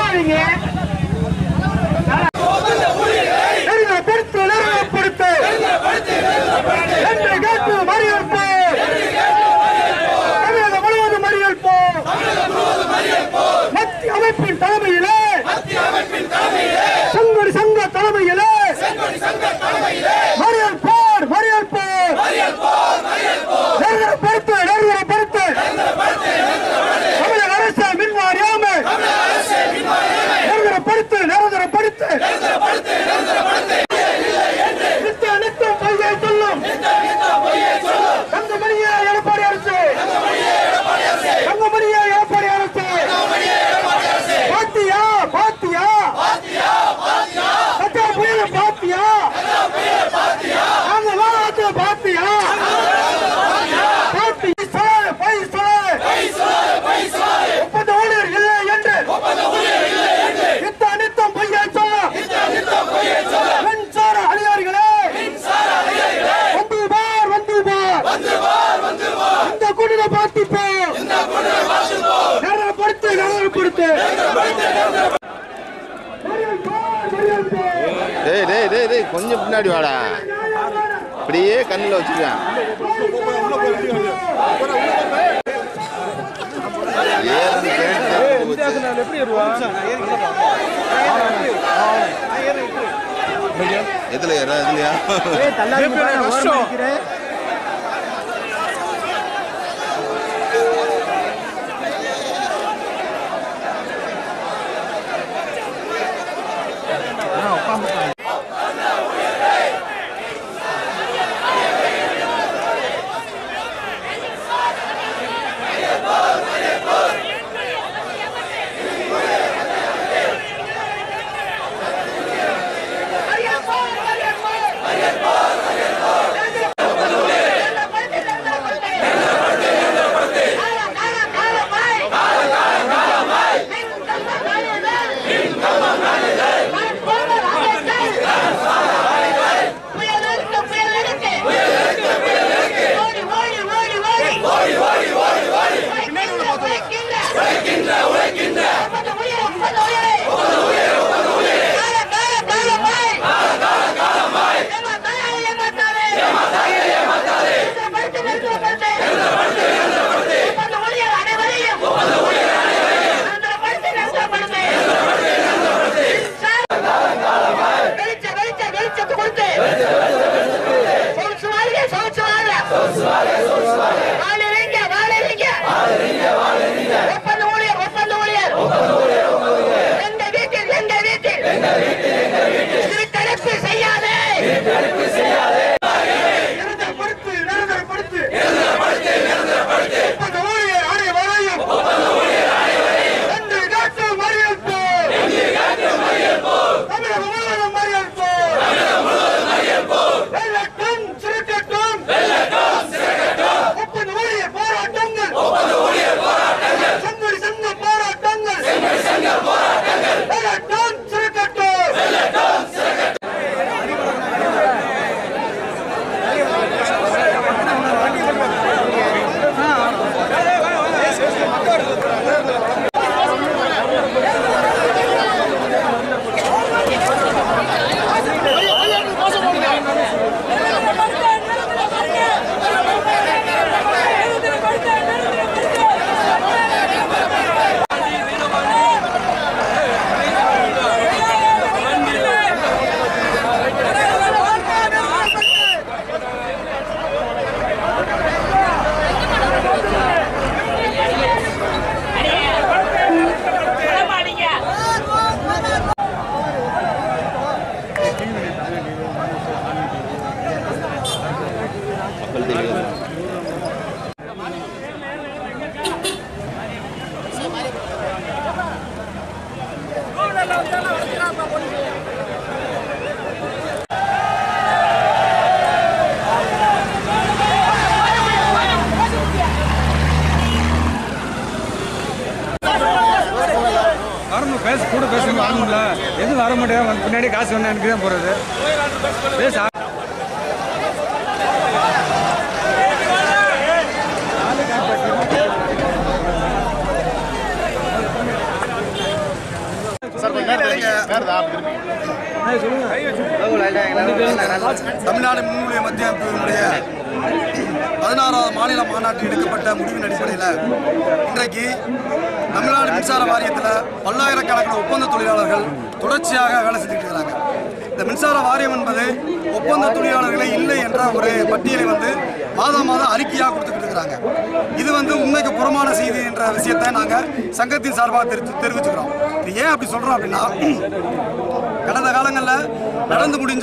போவீங்க நெருங்கப்படுத்து நெருங்கப்படுத்து என்று கேட்டு மறியல்போ தமிழகம் முழுவதும் மறியல்போ மத்திய அமைப்பின் தலைமையிலே சங்கடி சங்க தலைமையிலே மறியல் போர் மறியல் போர் நெருங்கப்படுத்து நெருங்கப்படுத்து தமிழக அரசு மின் வாரியாமை நிரந்தரப்படுத்து நிரந்தரப்படுத்து நித்த நித்தம் பொய்யை சொல்லும் தங்கமணியே எடப்பாடி அரசு தங்கமணியே எடப்பாடி அரசு பாத்தியா பாத்தியா கட்டா புயல பாத்தியா நாங்க வாழாத்து பாத்தியா பாத்தி சொல்லாது பொய் சொல்லாது ஒப்பந்த ஊழியர் இல்லை என்று நித்த நித்தம் பொய்யை சொல்லும் மின்சார அதிகாரிகளே வந்து பார் வந்து பார் இந்த கூட்டத்தை பார்த்து போ நகரப்படுத்து நகரப்படுத்து மறியல் போர், மறியல் போர். டேய் டேய் டேய் டேய் கொஞ்சம் பின்னாடி வாடா அப்படியே கண்ணில் வச்சுக்கேன் ஏறுது கேட்டு எதுல ஏற எதுலையா ஒப்பந்த ஊழியர் ஒப்பந்த ஊழியர் எங்க வீட்டில் எங்க வீட்டில் திருத்தடுப்பு செய்யாதே நிரந்தரப்படுத்து நிரந்தரப்படுத்து ஒப்பந்த ஊழியர் அனைவரையும் என்று காட்டு மறியல் போர் தமிழகம் முழுவதும் மறியல் போர் வெள்ளட்டும் சிறுக்கட்டும் ஒப்பந்த ஊழியர் போராட்டங்கள் சங்கடி சங்க போராட்டங்கள் வெள்ளட்டும் சிறுக்கட்டும் மக்கள் தெரியாது வரணும் பேச கூட பேசணும் வரணும்ல எதுவும் வர மாட்டேன் வந்து பின்னாடி காசு வேணா எனக்கு தான் போகிறது பேச தமிழ்நாடு மின்னுடைய மத்திய அமைப்பினுடைய பதினாறாவது மாநில மாநாட்டில் எடுக்கப்பட்ட முடிவின் அடிப்படையில் இன்றைக்கு தமிழ்நாடு மின்சார வாரியத்தில் பல்லாயிரக்கணக்கான ஒப்பந்த தொழிலாளர்கள் தொடர்ச்சியாக வேலை செஞ்சுட்டு இருக்கிறாங்க இந்த மின்சார வாரியம் என்பது ஒப்பந்த தொழிலாளர்களே இல்லை என்ற ஒரு பட்டியலை வந்து மாதம் மாதம் அறிக்கையாக கொடுத்துக்கிட்டு இருக்கிறாங்க இது வந்து உண்மைக்கு புறமான செய்தி என்ற விஷயத்தை நாங்கள் சங்கத்தின் சார்பாக தெரிவித்து தெரிவிச்சுக்கிறோம் இது ஏன் அப்படி சொல்கிறோம் அப்படின்னா கடந்த காலங்களில் நடந்து முடிஞ்ச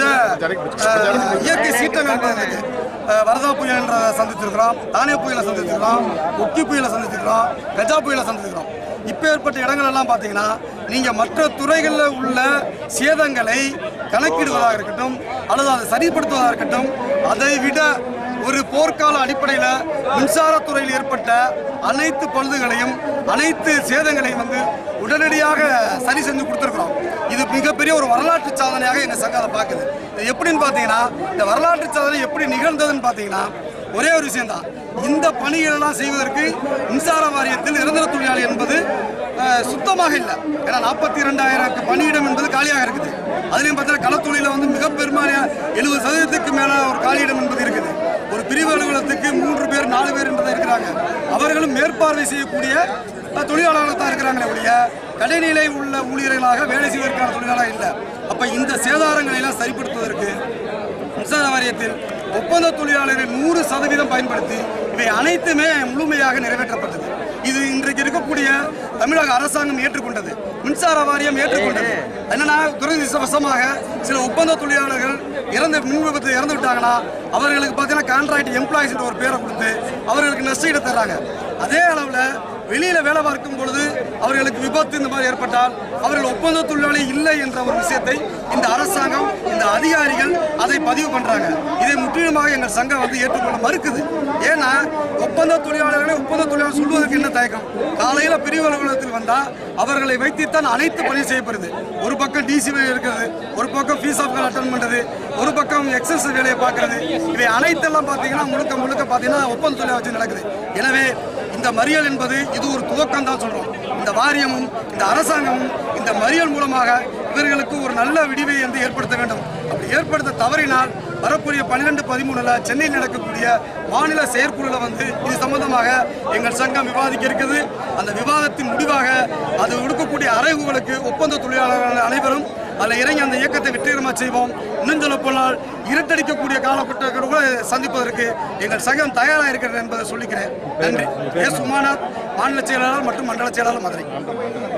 அஹ், இயற்கை சீற்றங்கள் இருக்கு அஹ், வரதா புயல்ன்றதை சந்திச்சிருக்கிறோம் தானே புயலை சந்திச்சிருக்கிறோம் ஒக்கி புயலை சந்திச்சிருக்கிறோம் கஜா புயலை சந்திச்சிருக்கிறோம் இப்போ ஏற்பட்ட இடங்கள் எல்லாம் பார்த்தீங்கன்னா நீங்கள் மற்ற துறைகளில் உள்ள சேதங்களை கணக்கிடுவதாக இருக்கட்டும் அல்லது அதை சரிப்படுத்துவதாக இருக்கட்டும் அதை விட ஒரு போர்க்கால அடிப்படையில் மின்சாரத்துறையில் ஏற்பட்ட அனைத்து பழுதுகளையும் அனைத்து சேதங்களையும் வந்து உடனடியாக சரி செஞ்சு கொடுத்துருக்குறோம் இது மிகப்பெரிய ஒரு வரலாற்று சாதனையாக எங்கள் சங்கம் அதை பார்க்குது இது எப்படின்னு பார்த்தீங்கன்னா இந்த வரலாற்று சாதனை எப்படி நிகழ்ந்ததுன்னு பார்த்தீங்கன்னா ஒரே ஒரு விஷயம்தான் இந்த பணிகளெல்லாம் செய்வதற்கு மின்சார வாரியத்தில் நிரந்தர தொழிலாளி என்பது அஹ், சுத்தமாக இல்லை ஏன்னா நாற்பத்தி ரெண்டாயிரம் பணியிடம் என்பது காலியாக இருக்குது அதுலேயும் பார்த்தீங்கன்னா களத்தொழில வந்து மிக பெரும்பாலான எழுபது சதவீதத்துக்கு மேலே ஒரு காலியிடம் என்பது இருக்குது ஒரு பிரிவு அலுவலகத்துக்கு மூன்று பேர் நாலு பேர் என்பது இருக்கிறாங்க அவர்களும் மேற்பார்வை செய்யக்கூடிய அஹ், தொழிலாளர்கள் தான் இருக்கிறாங்களே ஒழிய கடைநிலை உள்ள ஊழியர்களாக வேலை செய்வதற்கான தொழிலாளர் இல்லை அப்போ இந்த சேதாரங்களை எல்லாம் சரிப்படுத்துவதற்கு மின்சார வாரியத்தில் ஒப்பந்த தொழிலாளர்கள் நூறு சதவீதம் பயன்படுத்தி இவை அனைத்துமே முழுமையாக நிறைவேற்றப்பட்டது இது இன்றைக்கு இருக்கக்கூடிய தமிழக அரசாங்கம் ஏற்றுக்கொண்டது மின்சார வாரியம் ஏற்றுக்கொண்டது என்னன்னா துரதிருஷ்டவசமாக சில ஒப்பந்த தொழிலாளர்கள் இறந்து மின் விபத்து இறந்து விட்டாங்கன்னா அவர்களுக்கு பார்த்தீங்கன்னா கான்ட்ராக்ட் எம்ப்ளாயிஸ் ஒரு பேரை கொடுத்து அவர்களுக்கு நஷ்டஈடு தர்றாங்க அதே அளவில் வெளியில வேலை பார்க்கும் பொழுது அவர்களுக்கு விபத்து இந்த மாதிரி ஏற்பட்டால் அவர்கள் ஒப்பந்த தொழிலாளி இல்லை என்ற ஒரு விஷயத்தை இந்த அரசாங்கம் இந்த அதிகாரிகள் அதை பதிவு பண்றாங்க இதை முற்றிலுமாக எங்கள் சங்கம் வந்து ஏற்றுக்கொள்ள மறுக்குது ஏன்னா ஒப்பந்த தொழிலாளர்களை ஒப்பந்த தொழிலாளர் சொல்வதற்கு என்ன தயக்கம் காலையில பிரிவு அலுவலகத்தில் வந்தா அவர்களை வைத்துத்தான் அனைத்து பணி செய்யப்படுது ஒரு பக்கம் டிசி வேலை இருக்கிறது ஒரு பக்கம் ஃபீஸ் ஆஃப் அட்டன் பண்றது ஒரு பக்கம் எக்ஸஸ் வேலையை பார்க்கறது இவை அனைத்தெல்லாம் பார்த்தீங்கன்னா முழுக்க முழுக்க பார்த்தீங்கன்னா ஒப்பந்த தொழிலாளர் வச்சு நடக்குது எனவே இந்த மறியல் என்பது இது ஒரு துவக்கம் தான் சொல்றோம் இந்த வாரியமும் இந்த அரசாங்கமும் இந்த மறியல் மூலமாக இவர்களுக்கு ஒரு நல்ல விடிவை வந்து ஏற்படுத்த வேண்டும் அப்படி ஏற்படுத்த தவறினால் வரக்கூடிய பன்னிரெண்டு பதிமூணுல சென்னையில் நடக்கக்கூடிய மாநில செயற்குழுல வந்து இது சம்பந்தமாக எங்கள் சங்கம் விவாதிக்க இருக்குது அந்த விவாதத்தின் முடிவாக அது கொடுக்கக்கூடிய அறைவுகளுக்கு ஒப்பந்த தொழிலாளர்கள் அனைவரும் அதில் இறங்கி அந்த இயக்கத்தை வெற்றிகரமாக செய்வோம் இன்னும் சொல்ல போனால் இருட்டடிக்கக்கூடிய காலகட்டங்கள் கூட சந்திப்பதற்கு எங்கள் சங்கம் தயாராக இருக்கிறது என்பதை சொல்லிக்கிறேன் நன்றி எஸ் உமாநாத் மாநில செயலாளர் மற்றும் மண்டல செயலாளர் மதுரை